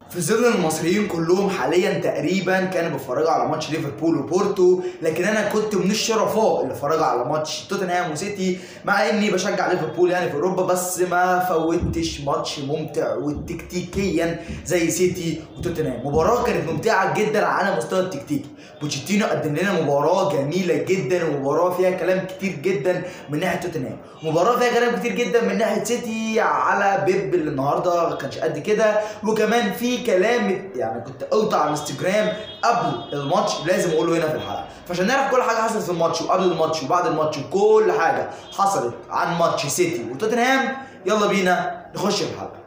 في ظل المصريين كلهم حاليا تقريبا كانوا بيتفرجوا على ماتش ليفربول وبورتو لكن انا كنت من الشرفاء اللي اتفرجوا على ماتش توتنهام وسيتي مع اني بشجع ليفربول يعني في اوروبا بس ما فوتش ماتش ممتع وتكتيكيا زي سيتي وتوتنهام مباراه كانت ممتعه جدا على مستوى التكتيكي بوتشيتينو قدم لنا مباراه جميله جدا ومباراه فيها كلام كتير جدا من ناحيه توتنهام مباراه فيها كلام كتير جدا من ناحيه سيتي على بيب اللي النهارده ما كانش قد كده وكمان في كلام يعني كنت قلت على الانستجرام قبل الماتش لازم اقوله هنا في الحلقه فعشان نعرف كل حاجه حصلت في الماتش وقبل الماتش وبعد الماتش وكل حاجه حصلت عن ماتش سيتي وتوتنهام يلا بينا نخش في الحلقه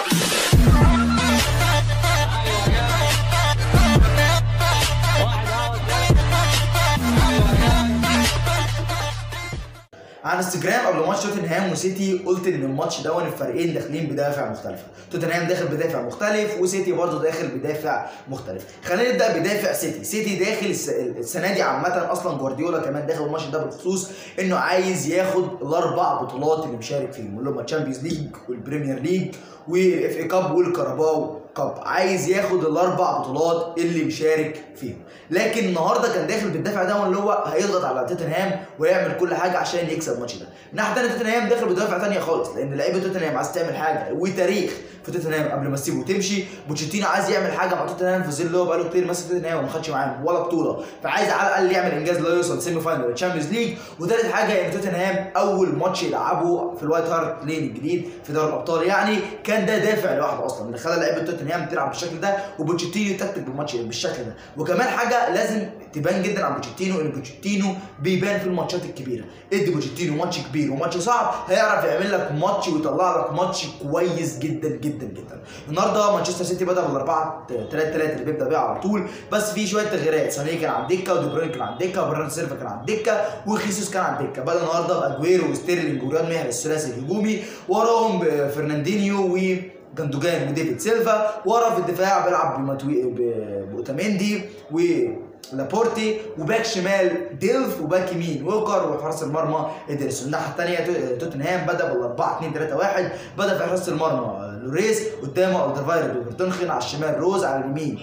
على انستجرام قبل ماتش توتنهام وسيتي قلت ان الماتش ده الفريقين داخلين بدافع مختلفه توتنهام داخل بدافع مختلف وسيتي برضه داخل بدافع مختلف خلينا نبدا بدافع سيتي سيتي داخل الس- السنه دي عامه اصلا جوارديولا كمان داخل الماتش ده بخصوص انه عايز ياخد الاربع بطولات اللي مشارك فيهم اللي هم الشامبيونز ليج والبريمير ليج والاف اي كاب والكاراباو كاب عايز ياخد الاربع بطولات اللي مشارك فيهم لكن النهارده كان داخل بالدفع ده اللي هو هيضغط على توتنهام ويعمل كل حاجه عشان يكسب الماتش ده الناحيه الثانيه توتنهام داخل بدافع ثانيه خالص لان لعيبه توتنهام عايز تعمل حاجه وتاريخ في توتنهام قبل ما تسيبه وتمشي بوتشيتينو عايز يعمل حاجه مع توتنهام في ظل اللي هو بقاله كتير ماسك توتنهام وما خدش معاهم ولا بطوله فعايز على الاقل يعمل انجاز لا يوصل سيمي فاينل الشامبيونز ليج وثالث حاجه ان توتنهام اول ماتش يلعبه في الوايت هارت لين الجديد في دوري الابطال يعني كان ده دافع لوحده اصلا اللي خلى لعيبه توتنهام تلعب بالشكل ده وبوتشيتينو يتكتك بالماتش بالشكل ده وكمان حاجه لازم تبان جدا عن بوتشيتينو ان بوتشيتينو بيبان في الماتشات الكبيره ادي بوتشيتينو ماتش كبير وماتش صعب هيعرف يعمل لك ماتش ويطلع لك ماتش كويس جدا جدا جدا النهارده مانشستر سيتي بدا بالاربعه 3 3 اللي بيبدا بيها على طول بس في شويه تغييرات سانيه كان على الدكه ودي بروين كان على الدكه وبرناردو سيلفا كان على الدكه وخيسوس كان على الدكه بدا النهارده باجويرو وستيرلينج ورياض محرز الثلاثي الهجومي وراهم فرناندينيو و جندوجان وديفيد سيلفا ورا في الدفاع بيلعب بماتوي ب- بأوتاميندي و لابورتي وباك شمال ديلف وباك يمين ووكر وحراس المرمى ادرسون الناحيه الثانيه توتنهام بدا بال 4 2 3 1 بدا في حراسه المرمى لوريس قدامه الدرفاير بيرتنخن على الشمال روز على اليمين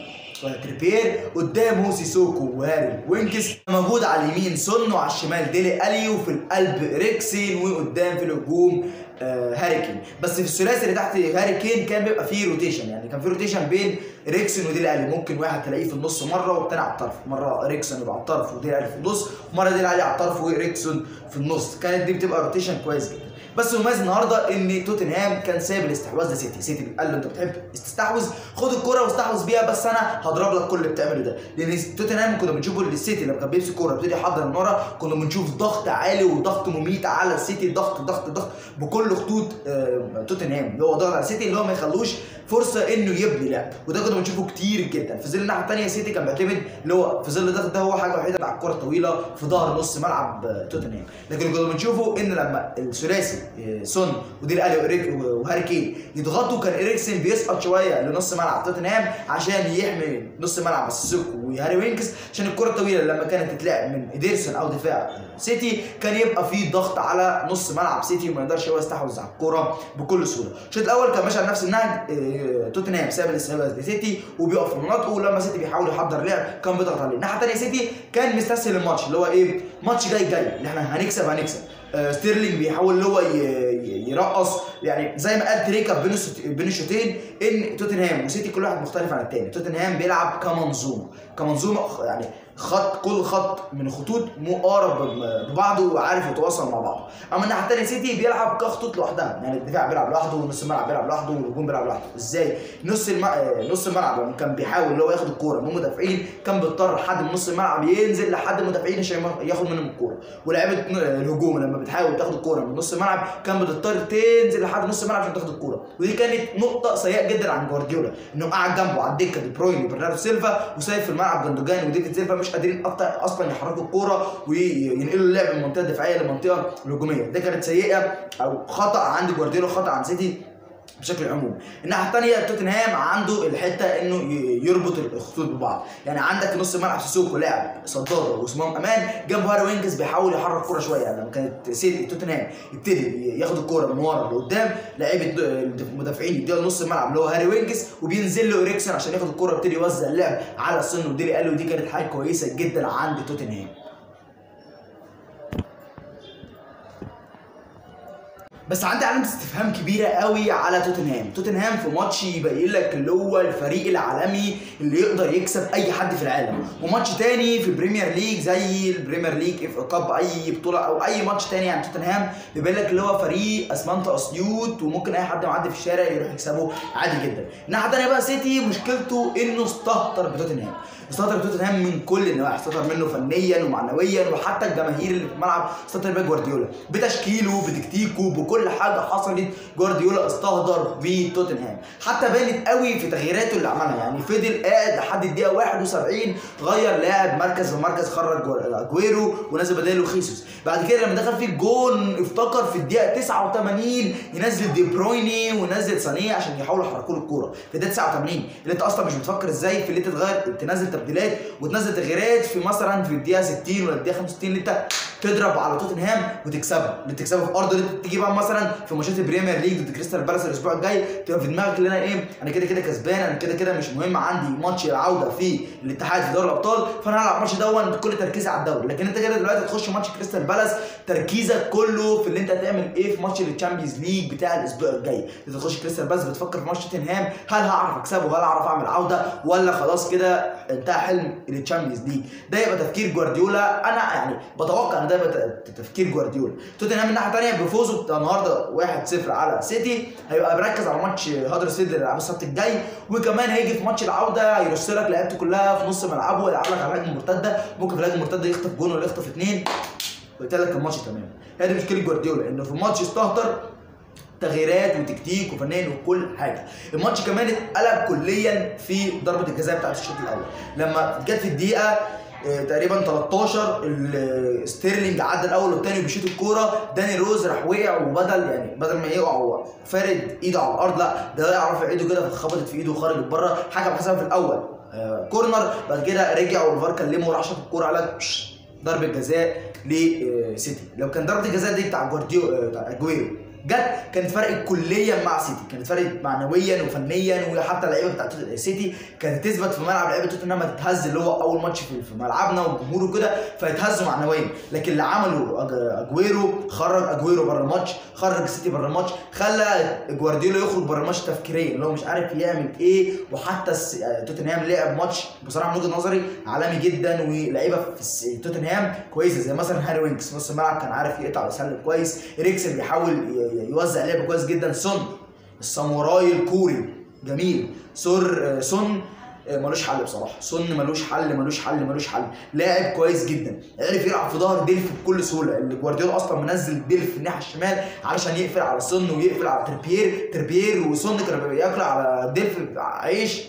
تريبير قدامه سيسوكو وهاري وينكس موجود على اليمين سون وعلى الشمال ديلي الي وفي القلب ريكسين وقدام في الهجوم آه هاري كين بس في الثلاثي اللي تحت هاري كين كان بيبقى فيه روتيشن يعني كان فيه روتيشن بين ريكسون وديلي الي ممكن واحد تلاقيه في النص مره والتاني على الطرف مره ريكسون يبقى على الطرف وديلي الي في النص ومره ديلي الي على الطرف وريكسون في النص كانت دي بتبقى روتيشن كويس جدا بس المميز النهارده ان توتنهام كان سايب الاستحواذ لسيتي سيتي قال له انت بتحب تستحوذ خد الكره واستحوذ بيها بس انا هضرب لك كل اللي بتعمله ده لان توتنهام كنا بنشوفه السيتي لما كان بيمسك الكوره بيبتدي يحضر من ورا كنا بنشوف ضغط عالي وضغط مميت على السيتي ضغط ضغط ضغط بكل خطوط آه، توتنهام اللي هو ضغط على السيتي اللي هو ما يخلوش فرصه انه يبني لعب وده كنا بنشوفه كتير جدا في ظل الناحيه الثانيه سيتي كان بيعتمد اللي هو في ظل الضغط ده هو حاجه وحيده على الكره الطويله في ظهر نص ملعب آه، توتنهام لكن اللي كنا بنشوفه ان لما الثلاثي آه، سون ودير الي وإريك وهاري كين يضغطوا كان اريكسن بيسقط شويه لنص ملعب توتنهام عشان يحمي نص ملعب سيسوكو وهاري وينكس عشان الكره الطويله لما كانت تتلعب من اديرسون او دفاع سيتي كان يبقى في ضغط على نص ملعب سيتي وما يقدرش هو يستحوذ على الكوره بكل سهوله الشوط الاول كان ماشي على نفس النهج آه، توتنهام ساب الاستحواذ لسيتي وبيقف في مناطقه ولما سيتي بيحاول يحضر لعب كان بيضغط عليه الناحيه الثانيه سيتي كان مستسهل الماتش اللي هو ايه ماتش جاي جاي اللي احنا هنكسب هنكسب آه، ستيرلينج بيحاول اللي هو ي- ي- يرقص يعني زي ما قال تريكا بين الشوط- بين الشوطين ان توتنهام وسيتي كل واحد مختلف عن التاني توتنهام بيلعب كمنظومه كمنظومه خ- يعني خط كل خط من الخطوط مقارب ب- ببعضه وعارف يتواصل مع بعضه اما الناحيه الثانيه سيتي بيلعب كخطوط لوحدها يعني الدفاع بيلعب لوحده ونص الملعب بيلعب لوحده والهجوم بيلعب لوحده ازاي نص الم... آه، نص الملعب لما كان بيحاول اللي هو ياخد الكوره من المدافعين كان بيضطر حد من نص الملعب ينزل لحد المدافعين عشان ياخد منهم الكوره ولاعيبه ن- الهجوم لما بتحاول تاخد الكوره من نص الملعب كان بتضطر تنزل لحد نص الملعب عشان تاخد الكوره ودي كانت نقطه سيئه جدا عن جوارديولا انه قاعد جنبه على الدكه دي بروين وبرناردو سيلفا وسايب في الملعب جندوجان وديفيد سيلفا مش قادرين أكتر اصلا يحركوا الكوره وينقلوا اللعب من المنطقه الدفاعيه للمنطقه الهجوميه ده كانت سيئه او خطا عند جوارديولا خطا عن سيتي بشكل عموم الناحيه الثانيه توتنهام عنده الحته انه ي- يربط الخطوط ببعض يعني عندك في نص الملعب سيسوكو لاعب صداده وصمام امان جنب هاري وينجز بيحاول يحرك الكوره شويه يعني لما كانت سيتي توتنهام يبتدي ياخد الكوره من ورا لقدام لعيبه المدافعين يديها نص الملعب اللي هو هاري وينجز وبينزل له اريكسن عشان ياخد الكوره ويبتدي يوزع اللعب على السن وديلي قال ودي كانت حاجه كويسه جدا عند توتنهام بس عندي علامة استفهام كبيرة قوي على توتنهام، توتنهام في ماتش يبين لك اللي هو الفريق العالمي اللي يقدر يكسب أي حد في العالم، وماتش تاني في البريمير ليج زي البريمير ليج اف كاب أي بطولة أو أي ماتش تاني عن توتنهام بيبين لك اللي هو فريق أسمنت أسيوط وممكن أي حد معدي في الشارع يروح يكسبه عادي جدا. الناحية التانية بقى سيتي مشكلته إنه استهتر بتوتنهام، استهتر بتوتنهام من كل النواحي، استهتر منه فنيا ومعنويا وحتى الجماهير اللي في الملعب استهتر بيها جوارديولا، بتشكيله بتكتيكه بكل حاجه حصلت جوارديولا استهدر بتوتنهام حتى بانت قوي في تغييراته اللي عملها يعني فضل قاعد لحد الدقيقه 71 غير لاعب مركز بمركز خرج جوار- اجويرو ونزل بداله خيسوس بعد كده لما دخل فيه الجون افتكر في الدقيقه 89 ينزل دي برويني وينزل سانيه عشان يحاولوا يحركوا له الكوره في الدقيقه 89 اللي انت اصلا مش بتفكر ازاي في اللي انت تغير تنزل تبديلات وتنزل تغييرات في مثلا في الدقيقه 60 ولا الدقيقه 65 اللي انت تضرب على توتنهام وتكسبها اللي تكسبها في ارض اللي انت تيجي بقى مثلا في ماتشات البريمير ليج ضد كريستال بالاس الاسبوع الجاي تبقى في دماغك اللي انا ايه انا كده كده كسبان انا كده كده مش مهم عندي ماتش العوده في الاتحاد في دوري الابطال فانا هلعب الماتش دون بكل تركيزي على الدوري لكن انت كده دلوقتي تخش ماتش كريستال بالاس تركيزك كله في اللي انت هتعمل ايه في ماتش الشامبيونز ليج بتاع الاسبوع الجاي انت تخش كريستال بالاس بتفكر في ماتش توتنهام هل هعرف اكسبه هل هعرف اعمل عوده ولا خلاص كده انتهى حلم الشامبيونز ليج ده يبقى تفكير جوارديولا انا يعني بتوقع ان ده يبقى ت- تفكير جوارديولا توتنهام من الناحيه الثانيه بفوزه بتاع النهارده 1-0 على سيتي هيبقى مركز على ماتش هادرسفيلد اللي هيلعبه السبت الجاي وكمان هيجي في ماتش العوده هيرص لك لعيبته كلها في نص ملعبه ويلعب لك على هجمه مرتده ممكن في الهجمه المرتده يخطف جون ولا يخطف اثنين قلت لك الماتش تمام هي دي مشكله جوارديولا انه في الماتش استهتر تغييرات وتكتيك وفنان وكل حاجه الماتش كمان اتقلب كليا في ضربه الجزاء بتاعت الشوط الاول لما جت في الدقيقه آه، تقريبا 13 ال- ستيرلينج عدى الاول والثاني وبيشوط الكوره داني روز راح وقع وبدل يعني بدل ما يقع هو فارد ايده على الارض لا ده وقع رافع ايده كده فخبطت في ايده وخرجت بره حكم حسبها في الاول آه، كورنر بعد كده رجع والفار كلمه وراح شاط الكوره قال لك "شش، ضربه جزاء لسيتي لو كان ضربه الجزاء دي بتاع جوارديو آه، بتاع اجويرو جت كانت فرقت كليا مع سيتي كانت فرقت معنويا وفنيا وحتى اللعيبه بتاعت سيتي كانت تثبت في ملعب لعيبه توتنهام ما تتهز اللي هو اول ماتش في في ملعبنا والجمهور وكده فيتهزوا معنويا لكن اللي عمله أج- اجويرو خرج اجويرو بره الماتش خرج سيتي بره الماتش خلى جوارديولا يخرج بره الماتش تفكيريا اللي هو مش عارف يعمل ايه وحتى الس- توتنهام لعب ماتش بصراحه من وجهه نظري عالمي جدا ولعيبه في الس- توتنهام كويسه زي مثلا هاري وينكس نص الملعب كان عارف يقطع ويسلم كويس اريكسن بيحاول ي- ي- يوزع لعب كويس جدا سون الساموراي الكوري جميل سور آه، سون آه، ملوش حل بصراحه سون ملوش حل ملوش حل ملوش حل لاعب كويس جدا عرف يلعب في ظهر ديلف بكل سهوله اللي جوارديولا اصلا منزل ديلف الناحيه الشمال علشان يقفل على سون ويقفل على تربيير تربيير وسون كان بياكل على ديلف عيش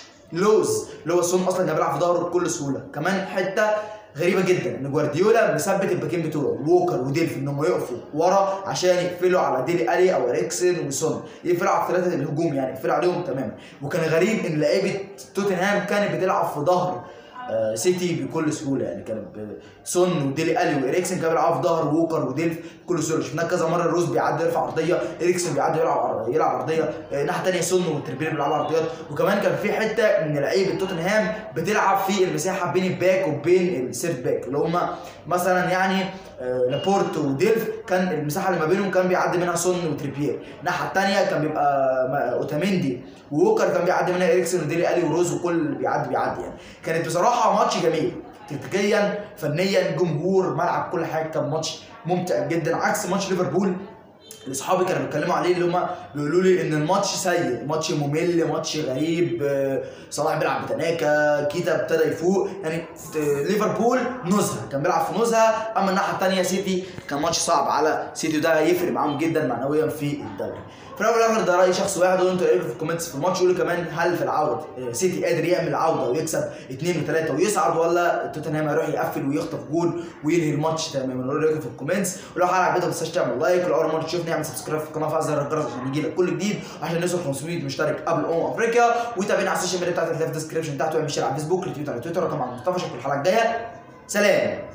لوز اللي هو سون اصلا كان بيلعب في ظهره بكل سهوله كمان حته غريبه جدا ان جوارديولا مثبت الباكين بتوعه ووكر وديلف انهم يقفوا ورا عشان يقفلوا على ديلي الي او اريكسن وسون يقفلوا على الثلاثه الهجوم يعني يقفلوا عليهم تماما وكان غريب ان لعيبه توتنهام كانت بتلعب في ظهر آه، سيتي بكل سهوله يعني كان ب- سون وديلي الي واريكسن كانوا بيلعبوا في ظهر ووكر وديلف بكل سهوله شفناه كذا مره روز بيعدي يرفع عرضيه اريكسن بيعدي يلعب يلعب عرضيه آه، الناحيه الثانيه سون وتربير بيلعبوا عرضيات وكمان كان في حته ان لعيبه توتنهام بتلعب في المساحه بين الباك وبين السيرت باك اللي هم مثلا يعني آه، لابورت وديلف كان المساحه اللي ما بينهم كان بيعدي منها سون وتريبير الناحيه الثانيه كان بيبقى ما- اوتاميندي ووكر كان بيعدي منها اريكسن وديلي الي وروز وكل اللي بيعدي بيعدي يعني كانت بصراحه ماتش جميل تكتيكيا فنيا جمهور ملعب كل حاجه كان ماتش ممتع جدا عكس ماتش ليفربول اللي اصحابي كانوا بيتكلموا عليه اللي هم بيقولوا لي ان الماتش سيء ماتش ممل ماتش غريب آه، صلاح بيلعب بتناكا كيتا ابتدى يفوق يعني آه، ليفربول نزهه كان بيلعب في نزهه اما الناحيه الثانيه سيتي كان ماتش صعب على سيتي وده هيفرق معاهم جدا معنويا في الدوري في الاول والاخر ده راي شخص واحد قولوا انتوا رايكم في الكومنتس في الماتش قولوا كمان هل في العوده آه، سيتي قادر يعمل عوده ويكسب اثنين وثلاثه ويصعد ولا توتنهام هيروح يقفل ويخطف جول وينهي الماتش تماما قولوا رايكم في الكومنتس ولو حلقه عجبتك ما تنساش تعمل لايك ولو اول مره تشوف تشوفني اعمل سبسكرايب في القناه وفعل زر الجرس عشان يجي لك كل جديد وعشان نوصل 500 مشترك قبل امم افريقيا وتابعنا على السوشيال ميديا بتاعتي اللي في الديسكربشن تحت واعمل شير على الفيسبوك التويتر على تويتر رقم عبد المصطفى اشوفكم الحلقه الجايه سلام